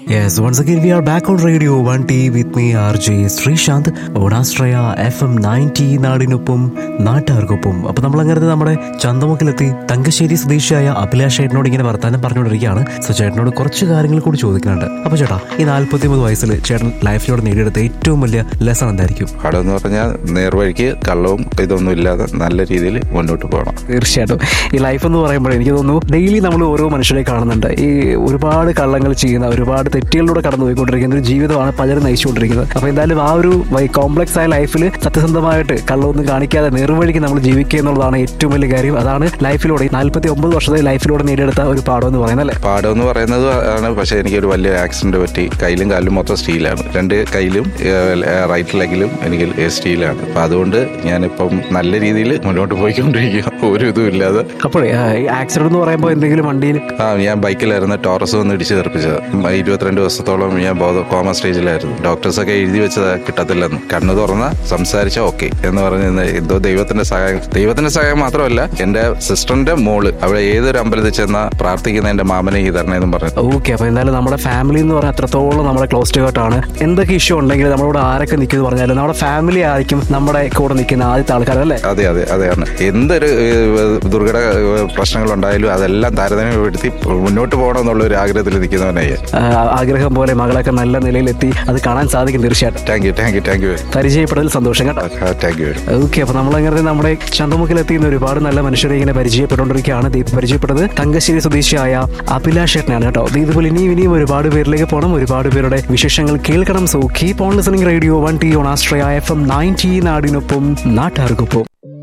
Yes, once again we are back on Radio 1T with me RJ Sreesanth ഓണാശ്രയ F M ninety നാടിനൊപ്പം നാട്ടുകാർക്കൊപ്പം അപ്പൊ നമ്മൾ അങ്ങനെ നമ്മുടെ ചന്തമുക്കിലെത്തി തങ്കശ്ശേരി സ്വദേശിയായ അഭിലാഷ് ചേട്ടനോട് ഇങ്ങനെ വർത്താനം പറഞ്ഞുകൊണ്ടിരിക്കുകയാണ് സോ ചേട്ടനോട് കുറച്ച് കാര്യങ്ങൾ കൂടി ചോദിക്കുന്നുണ്ട് അപ്പൊ ചേട്ടാ ഈ നാല്പത്തി മൂന്ന് വയസ്സിൽ ചേട്ടൻ ലൈഫിലൂടെ നേടിയെടുത്ത ഏറ്റവും വലിയ ലെസൺ എന്തായിരിക്കും പാഠം പറഞ്ഞാൽ നേർവഴിക്ക് കള്ളവും ഇതൊന്നും ഇല്ലാതെ നല്ല രീതിയിൽ മുന്നോട്ട് പോകണം തീർച്ചയായിട്ടും ഈ ലൈഫ് എന്ന് പറയുമ്പോൾ എനിക്ക് തോന്നുന്നു ഡെയിലി നമ്മൾ ഓരോ മനുഷ്യരെ കാണുന്നുണ്ട് ഈ ഒരുപാട് കള്ളങ്ങൾ ചെയ്യുന്ന ഒരുപാട് തെറ്റുകളിലൂടെ കടന്നു പോയിക്കൊണ്ടിരിക്കുന്ന ഒരു ജീവിതമാണ് പലരും നയിച്ചുകൊണ്ടിരിക്കുന്നത് അപ്പൊ എന്തായാലും ആ ഒരു കോംപ്ലക്സ് ആയ ലൈഫിൽ സത്യസന്ധമായിട്ട് കള്ളമൊന്നും കാണിക്കാതെ നേർവഴിക്ക് നമ്മൾ ജീവിക്കുക എന്നുള്ളതാണ് ഏറ്റവും വലിയ കാര്യം അതാണ് ലൈഫിലൂടെ നാല്പത്തി ഒമ്പത് വർഷത്തെ ലൈഫിലൂടെ നേടിയെടുത്ത ഒരു പാഠം എന്ന് പറയുന്നത് അല്ലേ പാഠം എന്ന് പറയുന്നത് ആണ് പക്ഷേ എനിക്കൊരു വലിയ ആക്സിഡന്റ് പറ്റി കയ്യിലും കാലിലും മൊത്തം സ്റ്റീലാണ് രണ്ട് കയ്യിലും റൈറ്റ് ലെഗിലും എനിക്ക് സ്റ്റീലാണ് അപ്പൊ അതുകൊണ്ട് ഞാനിപ്പം നല്ല രീതിയിൽ മുന്നോട്ട് പോയിക്കൊണ്ടിരിക്കുക ഒരു ഇതും ഇല്ലാതെ അപ്പോഴേ ആ, ഈ ആക്സിഡന്റ് എന്ന് പറയുമ്പോൾ എന്തെങ്കിലും വണ്ടിയിൽ ആ ഞാൻ ബൈക്കിലായിരുന്നു ടോറസ് വന്ന് ഇടിച്ച് തെറിപ്പിച്ചത് ഉം, ഇരുപത്തിരണ്ട് ദിവസത്തോളം ഞാൻ ബോധ കോമ സ്റ്റേജിലായിരുന്നു ഡോക്ടേഴ്സൊക്കെ എഴുതി വെച്ചത് കിട്ടത്തില്ലെന്ന് കണ്ണു തുറന്ന സംസാരിച്ച ഓക്കെ എന്ന് പറഞ്ഞ് ഇന്ന് എന്തോ ദൈവത്തിന്റെ സഹായം ദൈവത്തിന്റെ സഹായം മാത്രമല്ല എന്റെ സിസ്റ്ററിന്റെ മോള് അവിടെ ഏതൊരു അമ്പലത്തിൽ ചെന്ന പ്രാർത്ഥിക്കുന്ന എന്റെ മാമനെ ഈ തരണേന്നും പറഞ്ഞു ഓക്കെ അപ്പൊ എന്തായാലും നമ്മുടെ ഫാമിലി എന്ന് പറഞ്ഞാൽ അത്രത്തോളം നമ്മുടെ ക്ലോസ് ടു ആണ് എന്തൊക്കെ ഇഷ്യൂ ഉണ്ടെങ്കിൽ നമ്മളോട് ആരൊക്കെ നിൽക്കുന്നു പറഞ്ഞാലും നമ്മുടെ ഫാമിലി ആയിരിക്കും നമ്മുടെ കൂടെ നിൽക്കുന്ന ആദ്യത്തെ ആൾക്കാർ അല്ലേ അതെ അതെ അതെയാണ് എന്തൊരു ഏഹ്, ദുർഘട ഏഹ്, പ്രശ്നങ്ങളുണ്ടായാലും അതെല്ലാം താരതമ്യപ്പെടുത്തി മുന്നോട്ട് പോകണം എന്നുള്ള ഒരു ആഗ്രഹത്തിൽ നിൽക്കുന്നവനായി ആ, ആഗ്രഹം പോലെ മകളൊക്കെ നല്ല നിലയിലെത്തി അത് കാണാൻ സാധിക്കും തീർച്ചയായിട്ടും thank you thank you thank you പരിചയപ്പെടൽ സന്തോഷം കേട്ടോ താങ്ക് യു ഓക്കെ അപ്പൊ നമ്മളങ്ങനെ നമ്മുടെ ചന്തമുക്കിലെത്തിയുന്ന ഒരുപാട് നല്ല മനുഷ്യരെ ഇങ്ങനെ പരിചയപ്പെട്ടുകൊണ്ടിരിക്കുകയാണ് ദീപ് പരിചയപ്പെട്ടത് തങ്കശ്ശേരി സ്വദേശിയായ അഭിലാഷ് ചേട്ടനാണ് കേട്ടോ ദേ ഇതുപോലെ ഇനിയും ഇനിയും ഒരുപാട് പേരിലേക്ക് പോകണം ഒരുപാട് പേരുടെ വിശേഷങ്ങൾ കേൾക്കണം so keep on listening radio one T on ആസ്ട്രയ എഫ് എം നയൻറ്റി നാടിനൊപ്പം നാട്ടുകാർക്കൊപ്പം